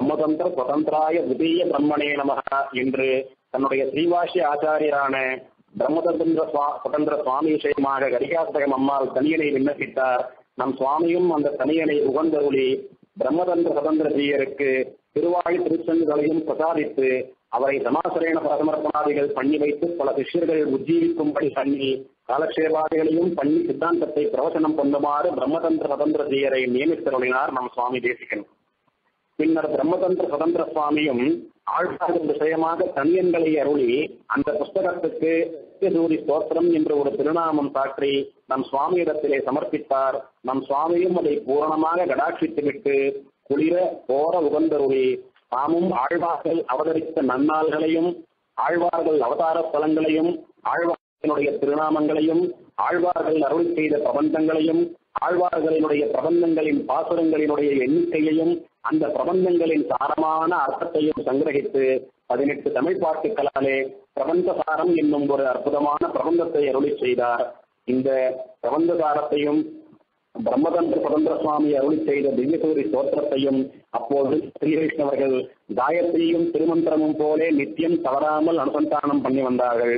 Speaker 1: பிரம்மதந்திர சுதந்திராய திதீய பிரம்மணே நமக என்று தன்னுடைய ஸ்ரீபாஷ்ய ஆச்சாரியரான பிரம்மதந்திர சுதந்திர சுவாமி விஷயமாக கரிகாசகம் அம்மாள் தனியனை விண்ணப்பித்தார் நம் சுவாமியும் அந்த தனியனை உகந்தருளி பிரம்மதந்திர சுதந்திர ஜீயருக்கு திருவாழி திருச்செங்குகளையும் பிரசாதித்து அவரை சமாசரேன பரசமர்ப்பணாதிகள் பண்ணி வைத்து பல சிஷ்யர்கள் உஜ்ஜீவிக்கும்படி பண்ணி காலக்ஷேபாதிகளையும் பண்ணி சித்தாந்தத்தை பிரவச்சனம் பண்ணுமாறு பிரம்மதந்திர சுதந்திர ஜீயரை நியமித்தருளினார் நம் சுவாமி தேசிகன் பின்னர் பிரம்மதந்திர சுதந்திர சுவாமியும் ஆழ்வார்கள் விஷயமாக தனியன்களை அருளி அந்த புஸ்தகத்துக்கு சூரி ஸ்தோத்திரம் என்ற ஒரு திருநாமம் சாற்றி நம் சுவாமியிடத்திலே சமர்ப்பித்தார் நம் சுவாமியும் அதை பூரணமாக கடாட்சித்துவிட்டு குளிர போர உகந்தருளி தாமும் ஆழ்வார்கள் அவதரித்த நன்னாள்களையும் ஆழ்வார்கள் அவதார ஸ்தலங்களையும் ஆழ்வார்களினுடைய திருநாமங்களையும் ஆழ்வார்கள் அருள் செய்த பிரபந்தங்களையும் ஆழ்வார்களினுடைய பிரபந்தங்களின் பாசுரங்களினுடைய எண்ணிக்கையையும் அந்த பிரபந்தங்களின் சாரமான அர்த்தத்தையும் சங்கிரகித்து பதினெட்டு தமிழ் பாட்டுக்களாலே பிரபந்த சாரம் என்னும் ஒரு அற்புதமான பிரபந்தத்தை அருளி செய்தார் இந்த பிரபந்த சாரத்தையும் பிரம்மதந்திர சுதந்திர சுவாமி அருளி செய்த திவ்யசூரி ஸ்தோத்திரத்தையும் அப்போது ஸ்ரீ வைஷ்ணவர்கள் காயத்ரியும் திருமந்திரமும் போலே நித்தியம் தவறாமல் அனுசந்தானம் பண்ணி வந்தார்கள்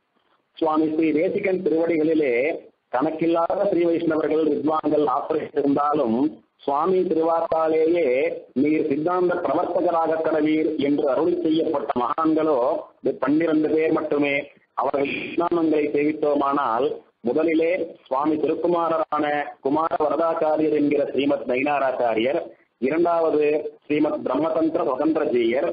Speaker 1: சுவாமி ஸ்ரீ தேசிகன் திருவடிகளிலே கணக்கில்லாத ஸ்ரீ வைஷ்ணவர்கள் வித்வான்கள் ஆசிரியத்திருந்தாலும் சுவாமி திருவார்த்தாலேயே நீர் சித்தாந்த பிரவர்த்தகராக கடவீர் என்று அருளி செய்யப்பட்ட மகான்களோ பன்னிரண்டு பேர் மட்டுமே அவர்கள் விஞ்ஞானங்களை சேவித்தோமானால் முதலிலே சுவாமி திருக்குமாரரான குமார வரதாச்சாரியர் என்கிற ஸ்ரீமத் நயினாராச்சாரியர் இரண்டாவது ஸ்ரீமத் பிரம்மதந்திர சுதந்திரஜீயர்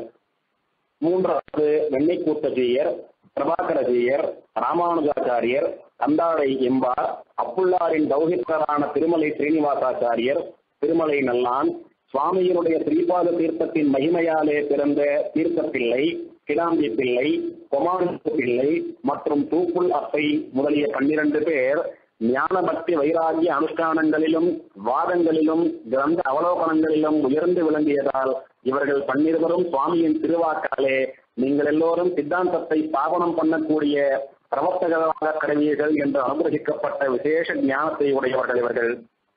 Speaker 1: மூன்றாவது வெண்ணைக்கூத்தஜீயர் பிரபாகரஜீயர் ராமானுஜாச்சாரியர் கந்தாழை எம்பார் அப்புள்ளாரின் தௌஹித்தரான திருமலை ஸ்ரீனிவாசாச்சாரியர் திருமலை நல்லான் சுவாமியினுடைய ஸ்ரீபாத தீர்த்தத்தின் மகிமையாலே பிறந்த தீர்த்தப்பிள்ளை கிடாம்பி பிள்ளை கொமானு பிள்ளை மற்றும் தூக்குள் அப்பை முதலிய பன்னிரண்டு பேர் ஞான பக்தி வைராகிய அனுஷ்டானங்களிலும் வாதங்களிலும் கிரந்த அவலோகனங்களிலும் உயர்ந்து விளங்கியதால் இவர்கள் பன்னிருவரும் சுவாமியின் திருவாக்காலே நீங்கள் எல்லோரும் சித்தாந்தத்தை ஸ்தாபனம் பண்ணக்கூடிய பிரவர்த்தகராக கடவீர்கள் என்று அனுகிரகிக்கப்பட்ட விசேஷ ஞானத்தை உடையவர்கள் இவர்கள்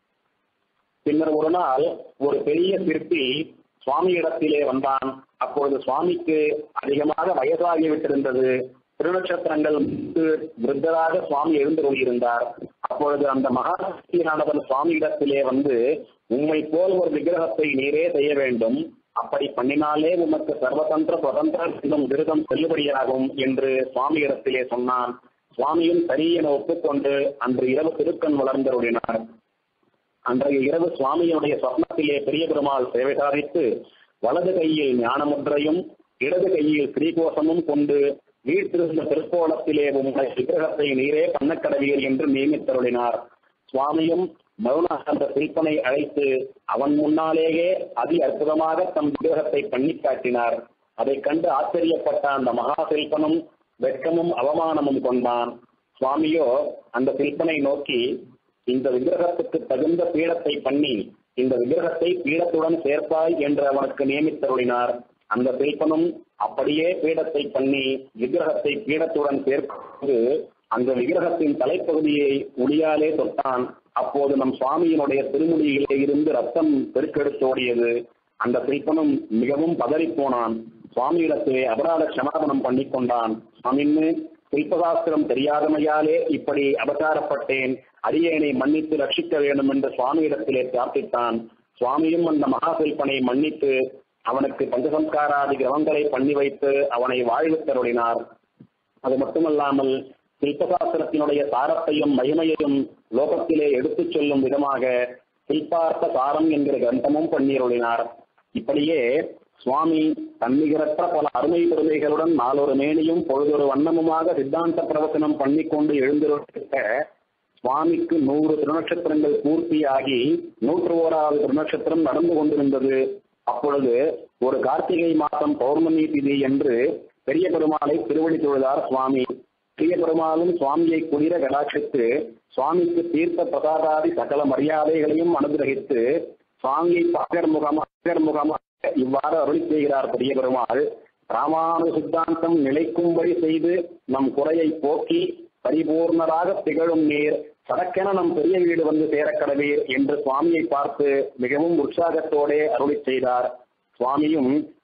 Speaker 1: பின்னர் ஒரு நாள் ஒரு பெரிய சிற்பி சுவாமியிடத்திலே வந்தான் அப்பொழுது சுவாமிக்கு அதிகமாக வயதாகிவிட்டிருந்தது திருநட்சத்திரங்கள் விருத்தராக சுவாமி எழுந்தருளியிருந்தார் அப்பொழுது அந்த மகாசக்தியானவன் சுவாமியிடத்திலே வந்து உண்மை போல் ஒரு விக்கிரகத்தை நீரே செய்ய வேண்டும் அப்படி பண்ணினாலே உமக்கு சர்வதந்திர சுதந்திர என்னும் விருதம் செல்லுபடியாகும் என்று சுவாமியிடத்திலே சொன்னான் சுவாமியும் சரி என ஒப்புக்கொண்டு அன்று இரவு திருக்கண் வளர்ந்தருளினார் அன்றைய இரவு சுவாமியுடைய சொப்னத்திலே பெரிய பெருமாள் சேவை சாதித்து வலது கையில் ஞானமுன்றையும் இடது கையில் ஸ்ரீகோஷமும் கொண்டு வீட்டிருந்த திருக்கோணத்திலே உங்களை விக்கிரகத்தை நீரே பண்ணக்கடவீர் என்று நியமித்தருளினார் சுவாமியும் மருணானந்த சில்பனை அழைத்து அவன் முன்னாலேயே அதி அற்புதமாக தம் விக்கிரகத்தை பண்ணி காட்டினார் அதைக் கண்டு ஆச்சரியப்பட்ட அந்த மகா சில்பனும் வெட்கமும் அவமானமும் கொண்டான் சுவாமியோ அந்த சில்பனை நோக்கி இந்த விக்கிரகத்துக்கு தகுந்த பீடத்தை பண்ணி இந்த விக்கிரகத்தை பீடத்துடன் சேர்ப்பாய் என்று அவனுக்கு நியமித்தருளினார் அந்த சில்பனும் அப்படியே பீடத்தை பண்ணி விக்கிரகத்தை பீடத்துடன் சேர்க்கும்போது அந்த விக்கிரகத்தின் தலைப்பகுதியை ஒளியாலே தொட்டான் அப்போது நம் சுவாமியினுடைய திருமுடியிலே இருந்து ரத்தம் பெருக்கெடுத்தோடியது அந்த சில்பனும் மிகவும் பதறிப்போனான் சுவாமியிடத்திலே அபராத க்ஷமாபணம் பண்ணி கொண்டான் சுவாமின்னு சில்பசாஸ்திரம் தெரியாதமையாலே இப்படி அபசாரப்பட்டேன் அடியேனை மன்னித்து ரட்சிக்க வேண்டும் என்று சுவாமியிடத்திலே பிரார்த்தித்தான் சுவாமியும் அந்த மகாசில்பனை மன்னித்து அவனுக்கு பஞ்சசம்ஸ்காராதி கிரகங்களை பண்ணி வைத்து அவனை வாழ்வித்தருளினார் அது மட்டுமல்லாமல் சில்பசாஸ்திரத்தினுடைய சாரத்தையும் மகிமையையும் லோகத்திலே எடுத்துச் சொல்லும் விதமாக சில்பார்த்த சாரம் என்கிற கிரந்தமும் பண்ணியருளினார் இப்படியே சுவாமி தன்னிகரற்ற பல அருமை பெருமைகளுடன் நாளொரு மேனியும் பொழுதொரு வண்ணமுமாக சித்தாந்த பிரவச்சனம் பண்ணிக்கொண்டு எழுந்திருக்க சுவாமிக்கு நூறு திருநட்சத்திரங்கள் பூர்த்தியாகி நூற்று ஓராவது திருநட்சத்திரம் நடந்து கொண்டிருந்தது அப்பொழுது ஒரு கார்த்திகை மாதம் பௌர்ணமி திதி என்று பெரிய பெருமாளை திருவடி தொழுதார் சுவாமி பெரிய பெருமாளும் சுவாமியை குளிர கடாட்சித்து சுவாமிக்கு தீர்த்த பிரசாதாதி சகல மரியாதைகளையும் அனுகிரகித்து சுவாமியை பகர்முகமாக பகர்முகமாக இவ்வாறு அருளி செய்கிறார் பெரிய பெருமாள் ராமானு சித்தாந்தம் நிலைக்கும்படி செய்து நம் குறையை போக்கி பரிபூர்ணராக திகழும் நீர் சடக்கென நம் பெரிய வீடு வந்து சேரக்கடவீர் என்று சுவாமியை பார்த்து மிகவும் உற்சாகத்தோடே அருளி செய்தார் சுவாமியும்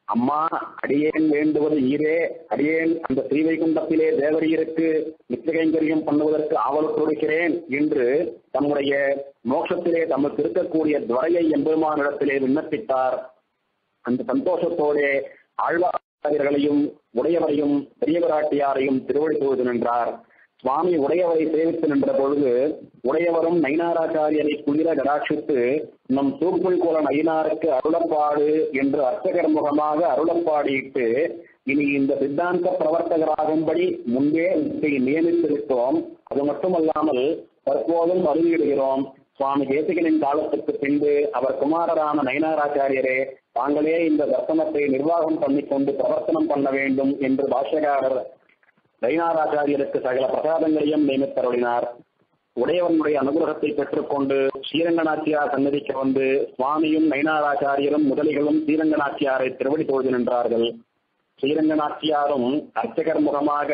Speaker 1: அம்மா அடியேன் வேண்டுவது ஈரே அடியேன் அந்த ஸ்ரீவைகுண்டத்திலே தேவரீருக்கு நித்தியகைங்கரியம் பண்ணுவதற்கு ஆவலுற்றிருக்கிறேன் என்று தம்முடைய மோட்சத்திலே தமக்கு இருக்கக்கூடிய துவரையை எம்பெருமானிடத்திலே விண்ணப்பித்தார் அந்த சந்தோஷத்தோடே ஆழ்வார்களையும் உடையவரையும் பெரியவராட்டியாரையும் திருவடி தொழுது நின்றார் சுவாமி உடையவரை சேவித்து நின்ற பொழுது உடையவரும் நயினாராச்சாரியரை குளிர கடாட்சித்து நம் தூக்குள் குலன் ஐனாருக்கு அருளப்பாடு என்று அர்ச்சகர் முகமாக அருளப்பாடியிட்டு இனி இந்த சித்தாந்த பிரவர்த்தகராகும்படி முன்பே உங்களை நியமித்திருக்கிறோம் அது மட்டுமல்லாமல் தற்போதும் அருளிடுகிறோம் சுவாமி தேசிகனின் காலத்துக்கு பின்பு அவர் குமாரரான நயனாராச்சாரியரே தாங்களே இந்த தர்சனத்தை நிர்வாகம் பண்ணிக்கொண்டு பிரவர்த்தனம் பண்ண வேண்டும் என்று பாஷ்யகாரர் நயினாராச்சாரியருக்கு சகல பிரசாதங்களையும் நியமித்தருளினார் உடையவனுடைய அனுகிரகத்தை பெற்றுக்கொண்டு ஸ்ரீரங்கநாச்சியார் சன்னதிக்கு வந்து சுவாமியும் நயினாராச்சாரியரும் முதலிகளும் ஸ்ரீரங்கநாச்சியாரை திருவடி தொழுது நின்றார்கள் ஸ்ரீரங்கநாச்சியாரும் அர்ச்சகர் முகமாக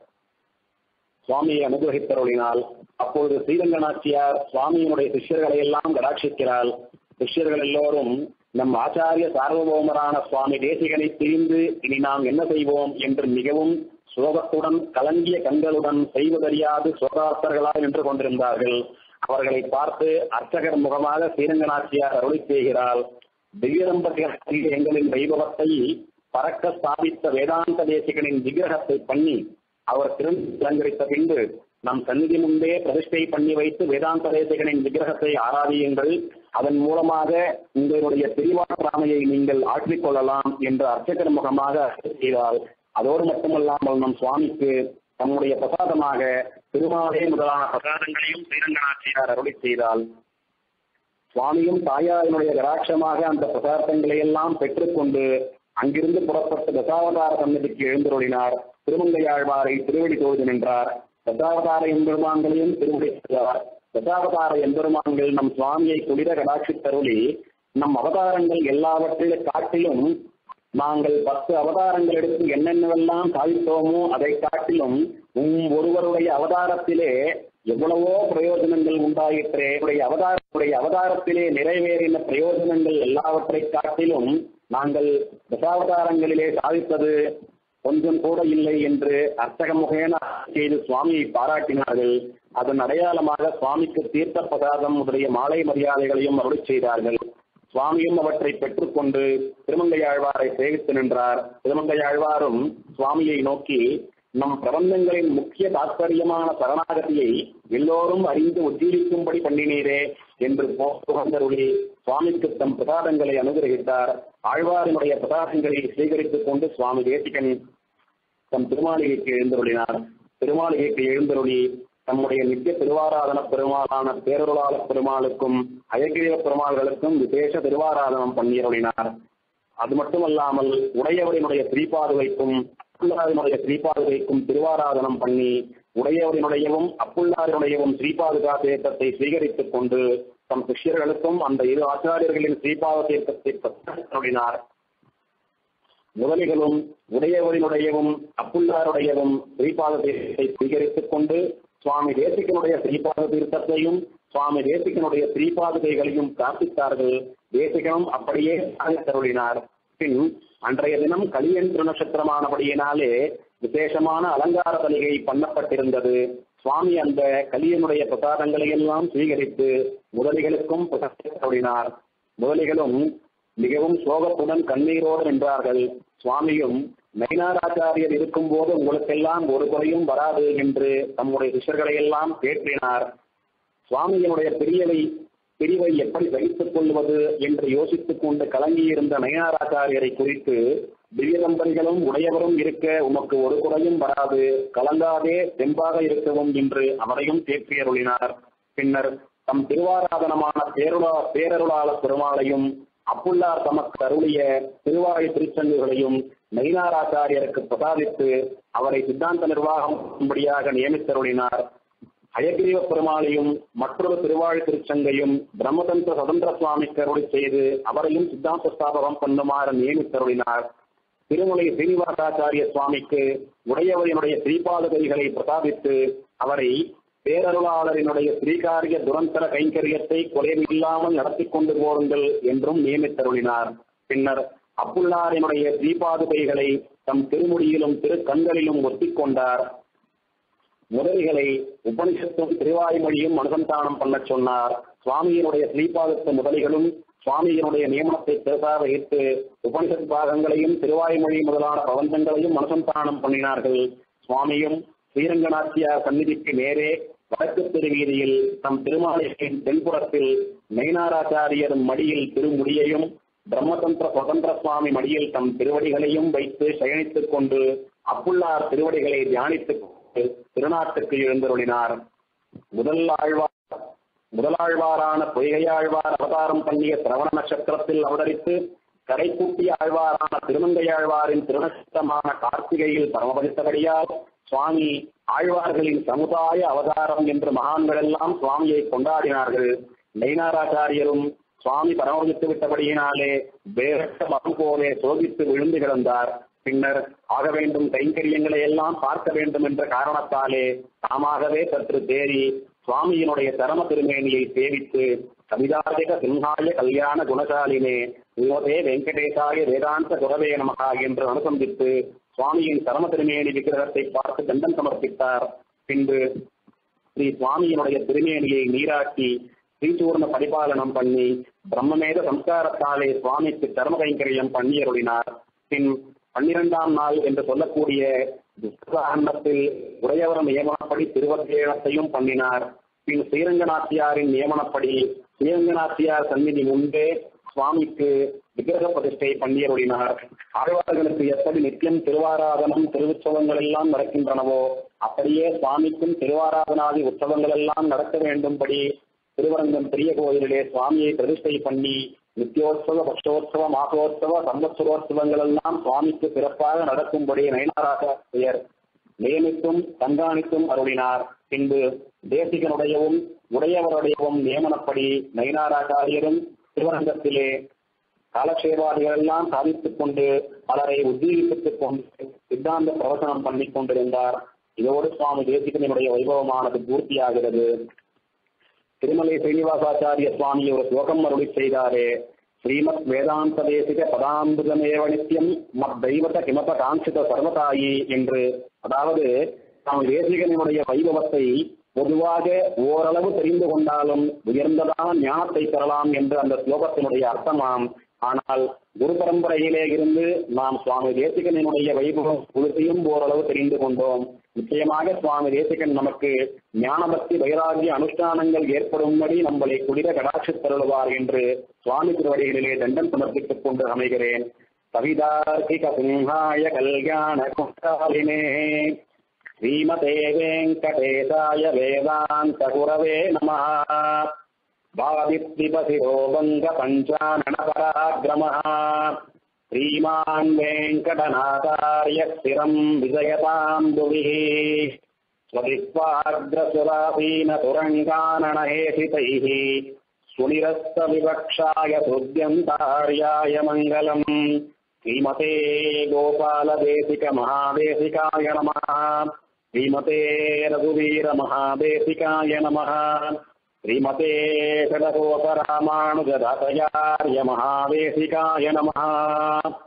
Speaker 1: சுவாமியை அனுகிரகித்தருளினாள் அப்பொழுது ஸ்ரீரங்கநாச்சியார் சுவாமியினுடைய சிஷ்யர்களை எல்லாம் கடாட்சிக்கிறாள் சிஷ்யர்கள் எல்லோரும் நம் ஆச்சாரிய சார்வபௌமரான சுவாமி தேசிகனை பிரிந்து இனி நாம் என்ன செய்வோம் என்று மிகவும் சோகத்துடன் கலங்கிய கண்களுடன் செய்வதறியாது சோகார்த்தர்களாய் நின்று கொண்டிருந்தார்கள் அவர்களை பார்த்து அர்ச்சகர் முகமாக ஸ்ரீரங்கநாச்சியார் அருளி செய்கிறாள் திவ்ய தம்பதிகள் எங்களின் வைபவத்தை பறக்க ஸ்தாபித்த வேதாந்த தேசிகனின் விக்கிரகத்தை பண்ணி அவர் திறந்து அலங்கரித்த பின்பு நம் சந்நிதி முன்பே பிரதிஷ்டை பண்ணி வைத்து வேதாந்த தேசிகனின் விக்கிரகத்தை ஆராதியுங்கள் அதன் மூலமாக உங்களுடைய பிரிவாற்றாமையை நீங்கள் ஆற்றிக் கொள்ளலாம் என்று அர்ச்சகர் முகமாக செய்தார் அதோடு மட்டுமல்லாமல் நம் சுவாமிக்கு தம்முடைய பிரசாதமாக திருமாலே முதலான பிரசாதங்களையும் ஸ்ரீரங்கநாச்சியார் அருளி செய்தால் சுவாமியும் தாயாரினுடைய கராட்சமாக அந்த பிரசாதங்களை எல்லாம் பெற்றுக்கொண்டு அங்கிருந்து புறப்பட்டு தசாவதார சன்னதிக்கு எழுந்தருளினார் திருமங்கையாழ்வாரை திருவடி தொழுது நின்றார் தசாவதார எம்பெருமான்களையும் திருவடி செய்தார் தசாவதார எம்பெருமான்கள் நம் சுவாமியை குளிர கடாட்சித்தருளி நம் அவதாரங்கள் எல்லாவற்றில காட்டிலும் நாங்கள் பத்து அவதாரங்கள் எடுத்து என்னென்னவெல்லாம் சாதித்தோமோ அதை காட்டிலும் உம் ஒருவருடைய அவதாரத்திலே எவ்வளவோ பிரயோஜனங்கள் உண்டாயிற்றே உடைய அவதாரத்துடைய அவதாரத்திலே நிறைவேறின பிரயோஜனங்கள் எல்லாவற்றை காட்டிலும் நாங்கள் தசாவதாரங்களிலே சாதித்தது கொஞ்சம் கூட இல்லை என்று அர்த்தக முகேன செய்து சுவாமியை பாராட்டினார்கள் அதன் அடையாளமாக சுவாமிக்கு தீர்த்த பிரசாதம் முதலிய மாலை மரியாதைகளையும் அருளி செய்தார்கள் சுவாமியும் அவற்றை பெற்றுக்கொண்டு திருமங்கையாழ்வாரை சேவித்து நின்றார் திருமங்கையாழ்வாரும் சுவாமியை நோக்கி நம் பிரபந்தங்களின் முக்கிய தாற்பயமான சரணாகதியை எல்லோரும் அறிந்து உஜ்ஜீவிக்கும்படி பண்ணினீரே என்று புகழ்ந்தருளி சுவாமிக்கு தம் பிரசாதங்களை அனுகிரகித்தார் ஆழ்வாரினுடைய பிரசாதங்களை சுவீகரித்துக் கொண்டு சுவாமி தேசிகன் தம் திருமாளிகைக்கு எழுந்தருளினார் திருமாளிகைக்கு எழுந்தருளி தம்முடைய நித்திய திருவாராதன பெருமாளான பேரருளாள பெருமாளுக்கும் அயகிரிய பெருமாள்களுக்கும் விசேஷ திருவாராதனம் பண்ணியருளினார் அது மட்டுமல்லாமல் உடையவரினுடைய ஸ்ரீபாதுகைக்கும் அப்புல்லாரினுடைய ஸ்ரீபாதுகைக்கும் திருவாராதனம் பண்ணி உடையவரினுடையவும் அப்புல்லாரினுடையவும் ஸ்ரீபாதுகா தீர்த்தத்தை சுவீகரித்துக் கொண்டு தம் சிஷ்யர்களுக்கும் அந்த இரு ஆச்சாரியர்களின் ஸ்ரீபாத தீர்த்தத்தை பற்றினார் முதலிகளும் உடையவரினுடையவும் அப்புல்லாருடையவும் ஸ்ரீபாத தீர்த்தத்தை சுவீகரித்துக் கொண்டு சுவாமி தேசிகனுடைய ஸ்ரீபாத தீர்த்தத்தையும் சுவாமி தேசிகனுடைய ஸ்ரீபாதுகைகளையும் பிரார்த்தித்தார்கள் தேசிகனும் அப்படியே தருளினார் பின் அன்றைய தினம் கலியன்று நட்சத்திரமானபடியினாலே விசேஷமான அலங்கார தலிகை பண்ணப்பட்டிருந்தது சுவாமி அந்த கலியனுடைய பிரசாதங்களை எல்லாம் சுவீகரித்து முதலிகளுக்கும் பிரசாதினார் முதலிகளும் மிகவும் சோகத்துடன் கண்ணீரோடு நின்றார்கள் சுவாமியும் நயினாராச்சாரியர் இருக்கும்போது உங்களுக்கெல்லாம் ஒரு குறையும் வராது என்று தம்முடைய சிஷ்யர்களை எல்லாம் தேற்றினார் சுவாமியினுடைய பிரியவை பிரிவை எப்படி சகித்துக் கொள்வது என்று யோசித்துக் கொண்டு கலங்கியிருந்த நயனாராச்சாரியரை குறித்து திவ்ய தம்பதிகளும் உடையவரும் இருக்க உமக்கு ஒரு குறையும் வராது கலங்காதே தெம்பாக இருக்கவும் என்று அவரையும் தேற்றியருளினார் பின்னர் தம் திருவாராதனமான பேருளா பேரருளாள பெருமாளையும் அப்புல்லார் தமக்கு அருளிய திருவாரை திருச்சங்குகளையும் நயினாராச்சாரியருக்கு பிரசாதித்து அவரை சித்தாந்த நிர்வாகம் படியாக நியமித்தருளினார் அயகிரீவ பெருமாளையும் மற்றொரு திருவாழ் திருச்சங்கையும் பிரம்மதந்திர சுதந்திர சுவாமிக்கு அருளி செய்து அவரையும் சித்தாந்த ஸ்தாபகம் பண்ணுமாறு நியமித்தருளினார் திருமலை சீனிவாசாச்சாரிய சுவாமிக்கு உடையவரினுடைய ஸ்ரீபாதகரிகளை பிரசாதித்து அவரை பேரருளாளரினுடைய ஸ்ரீகாரிய துரந்தர கைங்கரியத்தை குறைவில்லாமல் நடத்தி கொண்டு போருங்கள் என்றும் நியமித்தருளினார் பின்னர் அப்புள்ளாரினுடைய தீபாதுகைகளை தம் திருமுடியிலும் திருக்கண்களிலும் ஒத்திக் கொண்டார் முதலிகளை உபனிஷத்தும் திருவாய்மொழியும் அனுசந்தானம் பண்ணச் சொன்னார் சுவாமியினுடைய ஸ்ரீபாதத்து முதலிகளும் சுவாமியினுடைய நியமனத்தை பெருசாக வைத்து உபனிஷத் பாகங்களையும் திருவாய்மொழி முதலான பிரபந்தங்களையும் அனுசந்தானம் பண்ணினார்கள் சுவாமியும் ஸ்ரீரங்கநாச்சியார் சந்நிதிக்கு நேரே வடக்கு திருவீதியில் தம் திருமாளிகையின் தென்புறத்தில் நயினாராச்சாரியர் மடியில் திருமுடியையும் பிரம்மதந்திர சுதந்திர சுவாமி மடியில் தம் திருவடிகளையும் வைத்து சயனித்துக் கொண்டு அப்புள்ளார் திருவடிகளை தியானித்துக் கொண்டு திருநாட்டுக்கு எழுந்தருளினார் முதல் ஆழ்வார் முதலாழ்வாரான பொய்கையாழ்வார் அவதாரம் பண்ணிய சிரவண நட்சத்திரத்தில் அவதரித்து கரைக்கூட்டிய ஆழ்வாரான திருமங்கையாழ்வாரின் திருநட்சத்திரமான கார்த்திகையில் பரமபதித்தபடியால் சுவாமி ஆழ்வார்களின் சமுதாய அவதாரம் என்று மகான்கள் எல்லாம் சுவாமியை கொண்டாடினார்கள் நெய்னாராச்சாரியரும் சுவாமி பரமபதித்து விட்டபடியினாலே வேறற்ற மகம் போலே சோதித்து விழுந்து கிடந்தார் பின்னர் ஆக வேண்டும் கைங்கரியங்களை எல்லாம் பார்க்க வேண்டும் என்ற காரணத்தாலே தாமாகவே சற்று தேறி சுவாமியினுடைய தரம திருமேனியை சேவித்து கவிதாதிக சிம்ஹாய கல்யாண குணசாலினே வினோதே வெங்கடேசாய வேதாந்த குரவே நமகா என்று அனுசந்தித்து சுவாமியின் தரம திருமேனி விக்கிரகத்தை பார்த்து தண்டம் சமர்ப்பித்தார் பின்பு ஸ்ரீ சுவாமியினுடைய திருமேனியை நீராக்கி ஸ்ரீசூர்ண பரிபாலனம் பண்ணி பிரம்மமேத சம்ஸ்காரத்தாலே சுவாமிக்கு தர்ம கைங்கரியம் பண்ணி அருளினார் பின் பன்னிரெண்டாம் நாள் என்று சொல்லக்கூடிய அன்னத்தில் உடையவர் நியமனப்படி திருவத்தியத்தையும் பண்ணினார் பின் ஸ்ரீரங்கநாச்சியாரின் நியமனப்படி ஸ்ரீரங்கநாச்சியார் சந்நிதி முன்பே சுவாமிக்கு விக்கிரக பிரதிஷ்டை பண்ணியருளினார் ஆழ்வார்களுக்கு எப்படி நித்தியம் திருவாராதனம் திருவுற்சவங்கள் எல்லாம் நடக்கின்றனவோ அப்படியே சுவாமிக்கும் திருவாராதனாதி உற்சவங்கள் எல்லாம் நடக்க வேண்டும்படி திருவரங்கம் பெரிய கோயிலிலே சுவாமியை பிரதிஷ்டை பண்ணி நித்தியோத்சவ பக்ஷோத்சவ மாசோத்சவ சம்பத்சரோத்சவங்கள் எல்லாம் சுவாமிக்கு சிறப்பாக நடக்கும்படி நயனாராசாரியர் நியமித்தும் கண்காணித்தும் அருளினார் பின்பு தேசிகனுடையவும் உடையவருடையவும் நியமனப்படி நயனாராச்சாரியரும் திருவரங்கத்திலே காலக்ஷேபாதிகள் எல்லாம் சாதித்துக் கொண்டு பலரை உத்தீகித்துக் கொண்டு சித்தாந்த பிரவசனம் பண்ணிக் கொண்டிருந்தார் இதோடு சுவாமி தேசிகனுடைய வைபவமானது பூர்த்தியாகிறது திருமலை ஸ்ரீனிவாசாச்சாரிய சுவாமி ஒரு ஸ்லோகம் அருளி செய்தாரே ஸ்ரீமத் வேதாந்த தேசிக பதாம்புதமேவ நித்தியம் மத் தெய்வத கிமப காஞ்சித சர்வதாயி என்று அதாவது நாம் தேசிகனுடைய வைபவத்தை பொதுவாக ஓரளவு தெரிந்து கொண்டாலும் உயர்ந்ததான ஞானத்தை பெறலாம் என்று அந்த ஸ்லோகத்தினுடைய அர்த்தமாம் ஆனால் குரு பரம்பரையிலே இருந்து நாம் சுவாமி தேசிகனுடைய வைபவம் முழுத்தையும் ஓரளவு தெரிந்து கொண்டோம் நிச்சயமாக சுவாமி தேசிகன் நமக்கு ஞானபக்தி வைராகிய அனுஷ்டானங்கள் ஏற்படும்படி நம்மளை குடிர கடாட்சி தருள்வார் என்று சுவாமி திருவடிகளிலே தண்டம் சமர்ப்பித்துக் கொண்டு அமைகிறேன் கவிதார்த்திக சிம்ஹாய கல்யாண குண்டாலினே ஸ்ரீமதே வெங்கடேசாய வேதாந்த குரவே நம வாதித்விபசிரோபங்க பஞ்சானன பராக்கிரமः श्रीमान् वेङ्कटनाथार्य स्थिरम् विजयताम् भुविः स्वदिक्वाग्रसुरासीनतुरङ्गाननहेषितैः सुनिरस्तविवक्षाय सुद्यन्तार्याय मङ्गलम् श्रीमते गोपालदेशिकमहादेशिकाय नमः श्रीमते रघुवीरमहादेशिकाय नमः श्रीमते षडकोपरामानुजदातयार्य महादेशिकाय नमः